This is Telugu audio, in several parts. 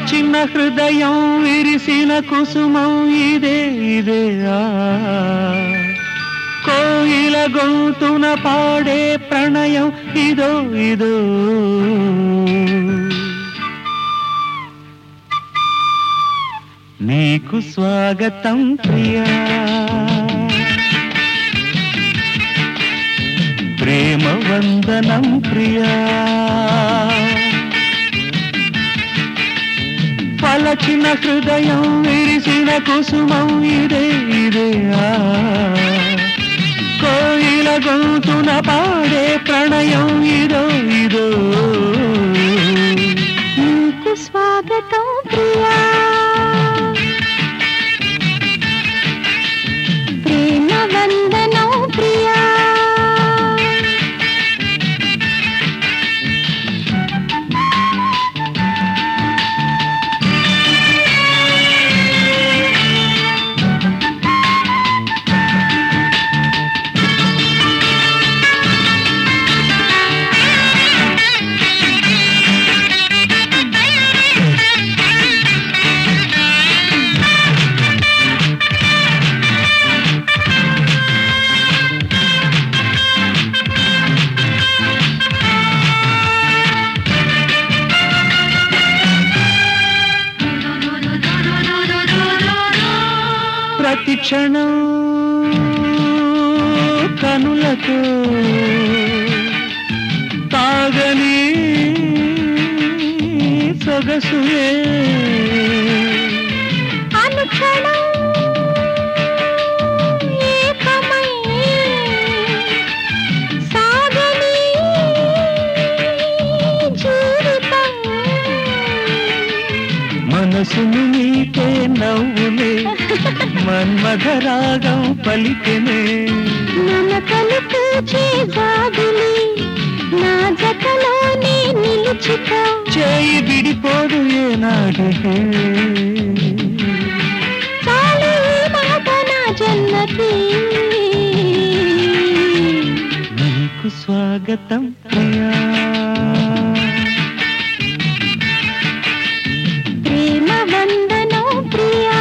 పలచిన హృదయం విరిసిన కుసుమం ఇదే ఇదే ఆ కోయిల గొంతున పాడే ప్రణయం ఇదో ఇదో నీకు స్వాగతం ప్రియా ప్రేమ వందనం ప్రియా పలచిన హృదయం విరిసిన కుసుమం ఇదే ఇదే ఆ కోయిల గొంతున పాడే ప్రణయం ఇదో ఇదో నీకు స్వాగతం ప్రియా ప్రేమ వందనం ప్రియా ప్రతి క్షణం కనులతో తాగని సొగసులే అనుక్షణం ఏకమై సాగని జీవితం మనసును నీకే నవ్వులే మన్మధరాగం పలికెనే మన కలిపే జాగులి నా జతలోనే నిలుచుకో చేయి విడిపోదు ఏనాడికే చాలు ఈ మాట నా జన్మకి నీకు స్వాగతం ప్రియా ప్రేమ వందనం ప్రియా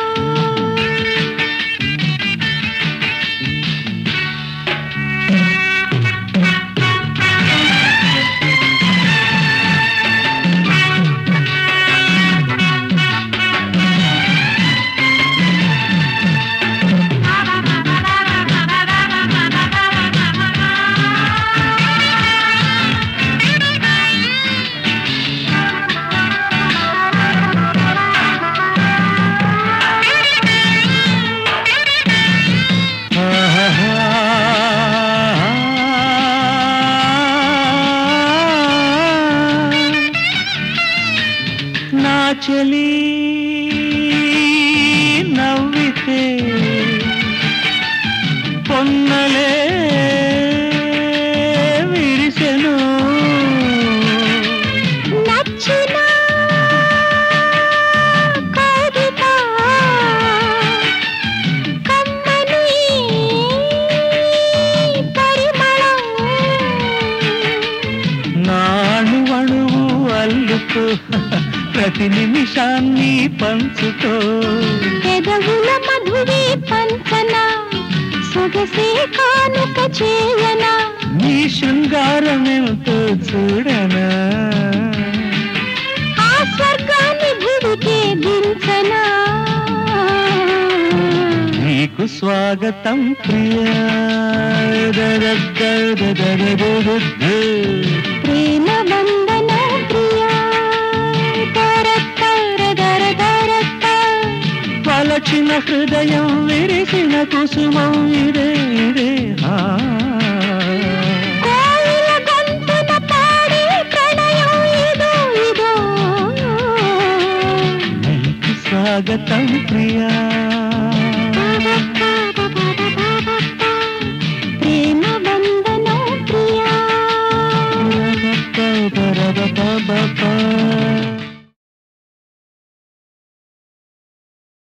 నా చెలి నవ్వితే పొన్నలే విరిసెను నచ్చిన కవిత కమ్మని పరిమళం నాణు అణువు అల్లుకో ప్రతి నిమిషాన్ని పంచుకో పెదవుల మధురి పంచన సొగసే కానుక చేయన నీ శృంగారమేమిటో చూడనా ఆ స్వర్గాన్ని భువికే దించనా నీకు స్వాగతం ప్రియా ప్రేమ వందన ప్రియా దర దర దర దర దర. పలచిన హృదయం విరిసిన కుసుమం ఇదే ఇదే ఆ. కోయిల గొంతున పాడే ప్రణయం ఇదో ఇదో నీకు స్వాగతం ప్రియా